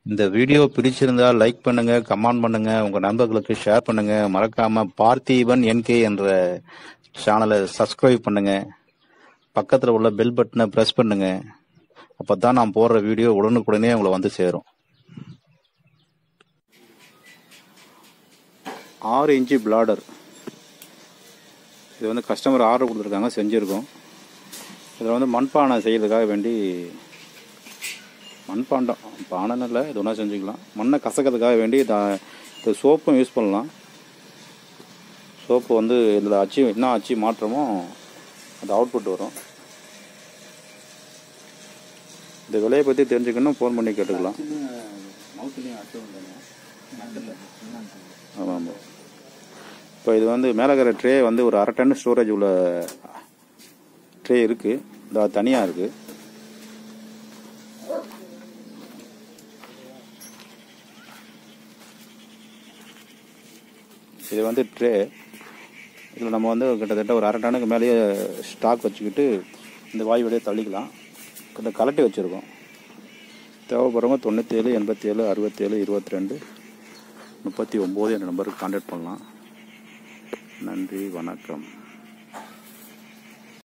இந்த வீடியோ பிடிச்சிருந்தா லைக் பண்ணுங்க கமெண்ட் பண்ணுங்க உங்க நண்பர்களுக்கு ஷேர் பண்ணுங்க மறக்காம பார்த்திபன் என்கே என்ற சேனலை சப்ஸ்கிரைப் பண்ணுங்க பக்கத்தில் உள்ள பெல் பட்டனை ப்ரெஸ் பண்ணுங்க அப்பதான் நான் போடுற வீடியோ உடனுக்குடனே உங்களை வந்து சேரும் ஆறு இன்ச்சு பிளாடர் இது வந்து கஸ்டமர் ஆர்டர் கொடுத்துருக்காங்க செஞ்சுருக்கோம் இதில் வந்து மண்பானை செய்யறதுக்காக வேண்டி மண்பாண்டம் பானைன்னு இல்லை இது ஒன்றா செஞ்சுக்கலாம் மண்ணை கசக்கிறதுக்காக வேண்டி இதை இது சோப்பும் யூஸ் பண்ணலாம் சோப்பு வந்து இதில் அச்சு என்ன அச்சு மாற்றமோ அது அவுட்புட் வரும் இந்த விலையை பற்றி தெரிஞ்சுக்கணும் ஃபோன் பண்ணி கேட்டுக்கலாம் ஆமாம் ஆமாம் இப்போ இது வந்து மேலே இருக்கிற ட்ரே வந்து ஒரு அரை டன் ஸ்டோரேஜ் உள்ள ட்ரே இருக்குது இந்த தனியாக இருக்குது இது வந்து ட்ரே இதில் நம்ம வந்து கிட்டத்தட்ட ஒரு அரை டனுக்கு மேலேயே ஸ்டாக் வச்சுக்கிட்டு இந்த வாயு வழியாக தள்ளிக்கலாம் இந்த கலட்டி வச்சுருக்கோம் தேவைப்படுறவங்க தொண்ணூற்றேழு எண்பத்தேழு அறுபத்தேழு இருபத்தி ரெண்டு முப்பத்தி ஒம்பது என்ற நம்பருக்கு கான்டாக்ட் பண்ணலாம் நன்றி வணக்கம்